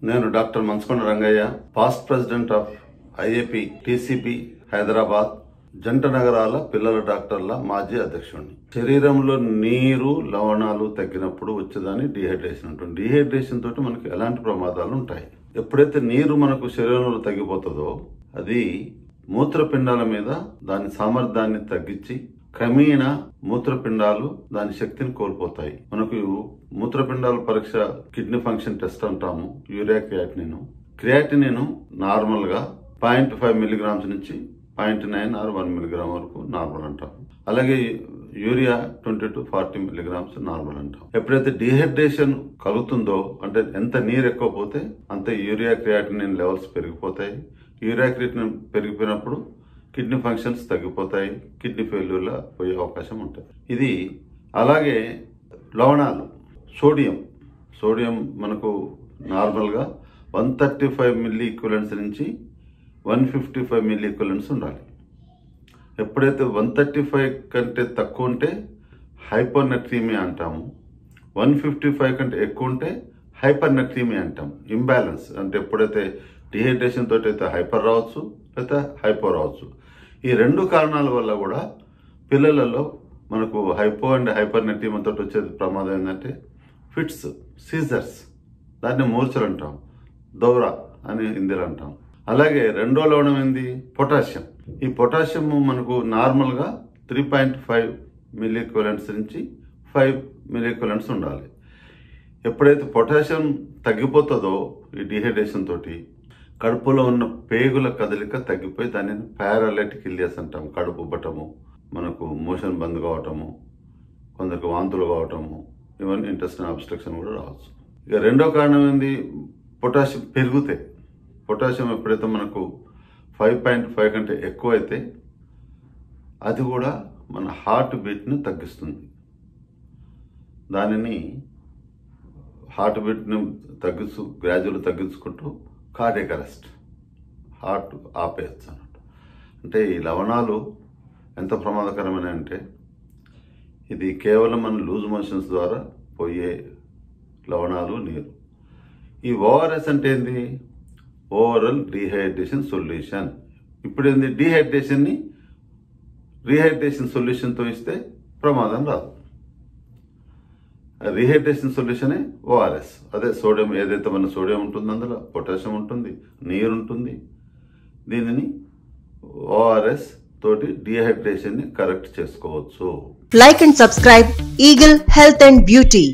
నేను doctor Manchukonda Rangaiah past president of IAP TCP Hyderabad జంట నగరాల పిల్లల డాక్టర్ల మాజీ అధ్యక్షుడిని శరీరంలో నీరు లవణాలు తగ్గినప్పుడు వచ్చేదాన్ని డిహైడ్రేషన్ ఉంటుంది డిహైడ్రేషన్ తోటి మనకి ఎలాంటి ప్రమాదాలు ఉంటాయి ఎప్పుడైతే నీరు మనకు శరీరంలో తగ్గిపోతుందో అది మూత్రపిండాల మీద దాని సామర్థ్యాన్ని తగ్గించి క్రమేణా మూత్రపిండాలు దాని శక్తిని కోల్పోతాయి మనకు మూత్రపిండాల పరీక్ష కిడ్నీ ఫంక్షన్ టెస్ట్ అంటాము యూరియా క్రియాటినిన్ క్రియాటినిన్ నార్మల్ గా పాయింట్ ఫైవ్ మిల్లీగ్రామ్స్ నుంచి point nine or one milligram వరకు నార్మల్ అంటాం అలాగే urea twenty to forty milligrams normal అంటాం ఎప్పుడైతే డిహైడ్రేషన్ కలుగుతుందో అంటే ఎంత నీరు ఎక్కువ పోతే అంత యూరియా క్రియాటినిన్ లెవెల్స్ పెరిగిపోతాయి యూరియా క్రియాటినిన్ పెరిగిపోయినప్పుడు కిడ్నీ ఫంక్షన్స్ తగ్గిపోతాయి కిడ్నీ ఫెయిల్యూర్లా పోయే అవకాశం ఉంటుంది ఇది అలాగే లవణాలు సోడియం సోడియం మనకు నార్మల్గా one thirty five milli equivalents నుంచి one fifty five milli equivalents ఉండాలి ఎప్పుడైతే వన్ థర్టీ ఫైవ్ కంటే తక్కువ ఉంటే హైపర్నట్రీమియా అంటాము వన్ ఫిఫ్టీ ఫైవ్ కంటే ఎక్కువ ఉంటే హైపర్నట్రీమియా అంటాం ఇంబ్యాలెన్స్ అంటే ఎప్పుడైతే డిహైడ్రేషన్ తోటి అయితే హైపర్ రావచ్చు లేకపోతే హైపో రావచ్చు ఈ రెండు కారణాల వల్ల కూడా పిల్లలలో మనకు హైపో అండ్ హైపర్నట్రీమియా తోటి వచ్చేది ప్రమాదం ఏంటంటే ఫిట్స్ సీజర్స్ దాన్ని మూర్ఛలు అంటాం దౌర అని హిందీలో అంటాం అలాగే రెండో లవణం ఏంది పొటాషియం ఈ పొటాషియం మనకు నార్మల్గా త్రీ పాయింట్ ఫైవ్ మిల్లీక్వలెంట్స్ నుంచి ఫైవ్ మిల్లీక్వలెంట్స్ ఉండాలి ఎప్పుడైతే పొటాషియం తగ్గిపోతుందో ఈ డిహైడ్రేషన్ తోటి కడుపులో ఉన్న పేగుల కదలిక తగ్గిపోయి దానిని పారాలైటిక్ ఇలియస్ అంటాం కడుపు ఉబ్బటము మనకు మోషన్ బంద్ కావటము కొందరికి వాంతులు కావటము ఇవన్నీ ఇంటెస్టైన్ అబ్స్ట్రక్షన్ కూడా రావచ్చు ఇక రెండో కారణం ఏంది పొటాషియం పెరిగితే పొటాషియం ఎప్పుడైతే మనకు ఫైవ్ పాయింట్ ఫైవ్ కంటే ఎక్కువ అయితే అది కూడా మన హార్ట్ బీట్ని తగ్గిస్తుంది దానిని హార్ట్ బీట్ని తగ్గిస్తూ గ్రాడ్యువల్ తగ్గించుకుంటూ కార్డియక్ అరెస్ట్ హార్ట్ ఆపేయచ్చు అన్నట్టు అంటే ఈ లవణాలు ఎంత ప్రమాదకరమైన అంటే ఇది కేవలం మన లూజ్ మోషన్స్ ద్వారా పోయే లవణాలు నీరు ఈ ఓఆర్ఎస్ అంటే ఏంది ఓవరల్ డీహైడ్రేషన్ సొల్యూషన్ ఇప్పుడు ఏంది డీహైడ్రేషన్ని రీహైడ్రేషన్ సొల్యూషన్తో ఇస్తే ప్రమాదం రాదు రీహైడ్రేషన్ సొల్యూషనే ఓఆర్ఎస్ అదే సోడియం ఏదైతే మన సోడియం ఉంటుంది అందులో పొటాషియం ఉంటుంది నీరు ఉంటుంది దీనిని ఓఆర్ఎస్ తోటి డీహైడ్రేషన్ని కరెక్ట్ చేసుకోవచ్చు Like and subscribe Eagle Health and Beauty.